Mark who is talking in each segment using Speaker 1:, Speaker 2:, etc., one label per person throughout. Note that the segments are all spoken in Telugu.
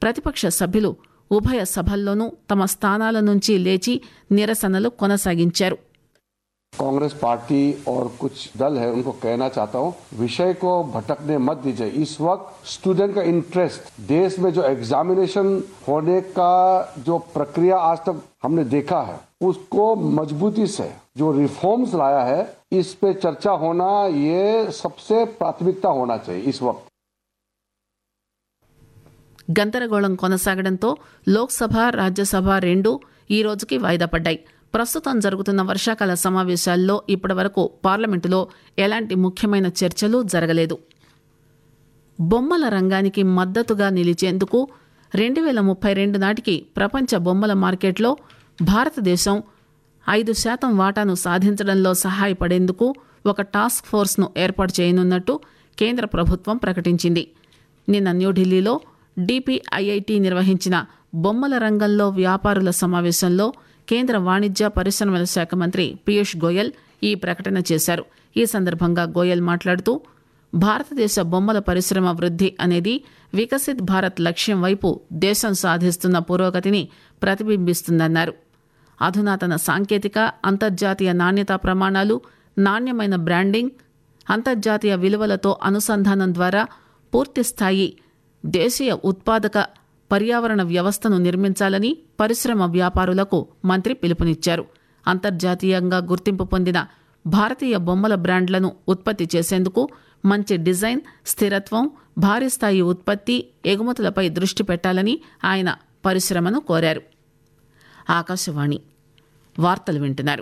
Speaker 1: ప్రతిపక్ష సభ్యులు ఉభయ సభల్లోనూ తమ స్థానాల నుంచి లేచి నిరసనలు కొనసాగించారు
Speaker 2: कांग्रेस पार्टी और कुछ दल है उनको कहना चाहता हूं विषय को भटकने मत दीजिए इस वक्त स्टूडेंट का इंटरेस्ट देश में जो एग्जामिनेशन होने का जो प्रक्रिया आज तक हमने देखा है उसको मजबूती से जो रिफॉर्म्स लाया है इस पे चर्चा होना ये सबसे प्राथमिकता होना चाहिए इस वक्त
Speaker 1: గందరగోళం కొనసాగడంతో లోక్సభ రాజ్యసభ రెండూ ఈ రోజుకి వాయిదా పడ్డాయి ప్రస్తుతం జరుగుతున్న వర్షాకాల సమావేశాల్లో ఇప్పటివరకు పార్లమెంటులో ఎలాంటి ముఖ్యమైన చర్చలు జరగలేదు బొమ్మల రంగానికి మద్దతుగా నిలిచేందుకు రెండు వేల ముప్పై రెండు నాటికి ప్రపంచ బొమ్మల మార్కెట్లో భారతదేశం ఐదు శాతం వాటాను సాధించడంలో సహాయపడేందుకు ఒక టాస్క్ ఫోర్స్ను ఏర్పాటు చేయనున్నట్టు కేంద్ర ప్రభుత్వం ప్రకటించింది నిన్న న్యూఢిల్లీలో డిపిఐఐటి నిర్వహించిన బొమ్మల రంగంలో వ్యాపారుల సమావేశంలో కేంద్ర వాణిజ్య పరిశ్రమల శాఖ మంత్రి పీయూష్ గోయల్ ఈ ప్రకటన చేశారు ఈ సందర్భంగా గోయల్ మాట్లాడుతూ భారతదేశ బొమ్మల పరిశ్రమ వృద్ధి అనేది వికసిత్ భారత్ లక్ష్యం వైపు దేశం సాధిస్తున్న పురోగతిని ప్రతిబింబిస్తుందన్నారు అధునాతన సాంకేతిక అంతర్జాతీయ నాణ్యతా ప్రమాణాలు నాణ్యమైన బ్రాండింగ్ అంతర్జాతీయ విలువలతో అనుసంధానం ద్వారా పూర్తిస్థాయి దేశీయ ఉత్పాదక పర్యావరణ వ్యవస్థను నిర్మించాలని పరిశ్రమ వ్యాపారులకు మంత్రి పిలుపునిచ్చారు అంతర్జాతీయంగా గుర్తింపు పొందిన భారతీయ బొమ్మల బ్రాండ్లను ఉత్పత్తి చేసేందుకు మంచి డిజైన్ స్థిరత్వం భారీ స్థాయి ఉత్పత్తి ఎగుమతులపై దృష్టి పెట్టాలని ఆయన పరిశ్రమను కోరారు ఆకాశవాణి వార్తలు వింటున్నారు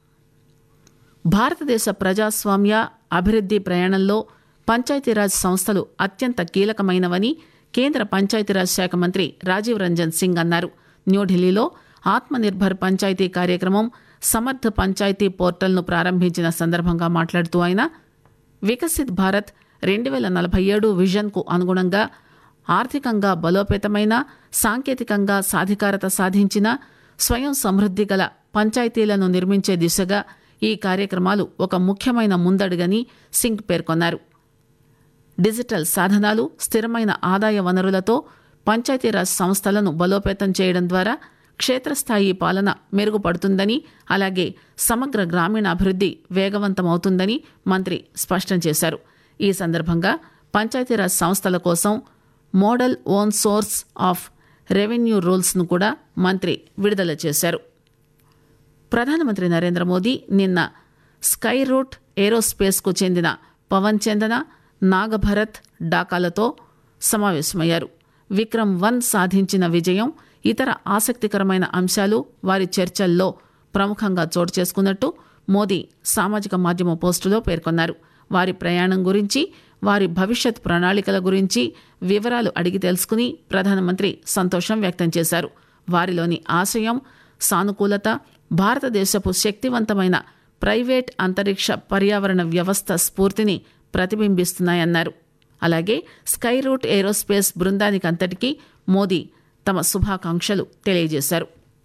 Speaker 1: భారతదేశ ప్రజాస్వామ్య అభివృద్ధి ప్రయాణంలో పంచాయతీరాజ్ సంస్థలు అత్యంత కీలకమైనవని కేంద్ర పంచాయతీరాజ్ శాఖ మంత్రి రాజీవ్ రంజన్ సింగ్ అన్నారు న్యూఢిల్లీలో ఆత్మనిర్భర్ పంచాయతీ కార్యక్రమం సమర్థ పంచాయతీ పోర్టల్ను ప్రారంభించిన సందర్భంగా మాట్లాడుతూ ఆయన వికసిత్ భారత్ రెండు వేల నలభై ఏడు విజన్కు అనుగుణంగా ఆర్థికంగా బలోపేతమైన సాంకేతికంగా సాధికారత సాధించిన స్వయం సమృద్ధి గల పంచాయతీలను నిర్మించే దిశగా ఈ కార్యక్రమాలు ఒక ముఖ్యమైన ముందడుగని సింగ్ పేర్కొన్నారు డిజిటల్ సాధనాలు స్థిరమైన ఆదాయ వనరులతో పంచాయతీరాజ్ సంస్థలను బలోపేతం చేయడం ద్వారా క్షేత్రస్థాయి పాలన మెరుగుపడుతుందని అలాగే సమగ్ర గ్రామీణ అభివృద్ధి వేగవంతమవుతుందని మంత్రి స్పష్టం చేశారు ఈ సందర్భంగా పంచాయతీరాజ్ సంస్థల కోసం model own source of revenue రూల్స్ను కూడా మంత్రి విడుదల చేశారు ప్రధానమంత్రి నరేంద్ర మోదీ నిన్న స్కై రూట్ ఏరోస్పేస్కు చెందిన పవన్ చందన నాగభరత్ డాకాలతో సమావేశమయ్యారు విక్రమ్ వన్ సాధించిన విజయం ఇతర ఆసక్తికరమైన అంశాలు వారి చర్చల్లో ప్రముఖంగా చోటు చేసుకున్నట్టు మోదీ సామాజిక మాధ్యమ పోస్టులో పేర్కొన్నారు వారి ప్రయాణం గురించి వారి భవిష్యత్ ప్రణాళికల గురించి వివరాలు అడిగి తెలుసుకుని ప్రధానమంత్రి సంతోషం వ్యక్తం చేశారు వారిలోని ఆశయం సానుకూలత భారతదేశపు శక్తివంతమైన ప్రైవేట్ అంతరిక్ష పర్యావరణ వ్యవస్థ స్ఫూర్తిని ప్రతిబింబిస్తున్నాయన్నారు అలాగే స్కై రూట్ ఏరోస్పేస్ బృందానికి అంతటికీ మోదీ తమ శుభాకాంక్షలు తెలియజేశారు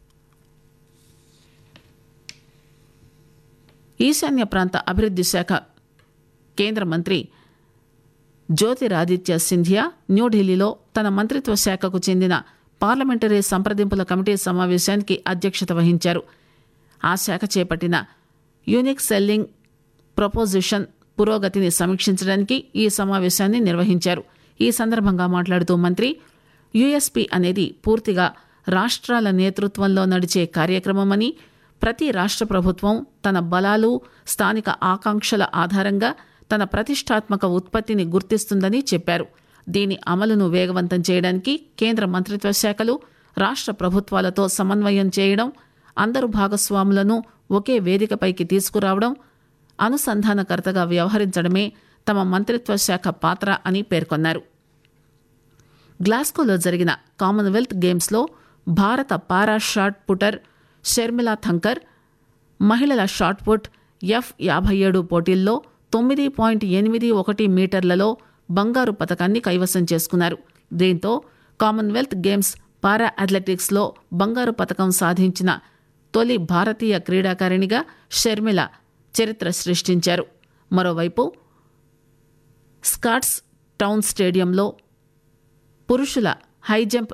Speaker 1: ఈశాన్య ప్రాంత అభివృద్ధి శాఖ కేంద్ర మంత్రి జ్యోతిరాదిత్య సింధియా న్యూఢిల్లీలో తన మంత్రిత్వ శాఖకు చెందిన పార్లమెంటరీ సంప్రదింపుల కమిటీ సమావేశానికి అధ్యక్షత వహించారు ఆ శాఖ చేపట్టిన యూనిక్ సెల్లింగ్ ప్రపోజిషన్ పురోగతిని సమీక్షించడానికి ఈ సమావేశాన్ని నిర్వహించారు ఈ సందర్భంగా మాట్లాడుతూ మంత్రి యుఎస్పి అనేది పూర్తిగా రాష్ట్రాల నేతృత్వంలో నడిచే కార్యక్రమమని ప్రతి రాష్ట్ర ప్రభుత్వం తన బలాలు స్థానిక ఆకాంక్షల ఆధారంగా తన ప్రతిష్టాత్మక ఉత్పత్తిని గుర్తిస్తుందని చెప్పారు దీని అమలును వేగవంతం చేయడానికి కేంద్ర మంత్రిత్వ శాఖలు రాష్ట్ర ప్రభుత్వాలతో సమన్వయం చేయడం అందరు భాగస్వాములను ఒకే వేదికపైకి తీసుకురావడం అనుసంధానకర్తగా వ్యవహరించడమే తమ మంత్రిత్వ శాఖ పాత్ర అని పేర్కొన్నారు గ్లాస్కోలో జరిగిన కామన్వెల్త్ గేమ్స్లో భారత పారా షాట్ పుటర్ షర్మిలా థంకర్ మహిళల షాట్ పుట్ ఎఫ్ యాభై ఏడు పోటీల్లో తొమ్మిది పాయింట్ ఎనిమిది ఒకటి మీటర్లలో బంగారు పథకాన్ని కైవసం చేసుకున్నారు దీంతో కామన్వెల్త్ గేమ్స్ పారా అథ్లెటిక్స్లో బంగారు పథకం సాధించిన తొలి భారతీయ క్రీడాకారిణిగా షర్మిల చరిత్ర సృష్టించారు మరోవైపు స్కాట్స్ టౌన్ స్టేడియంలో పురుషుల హైజంప్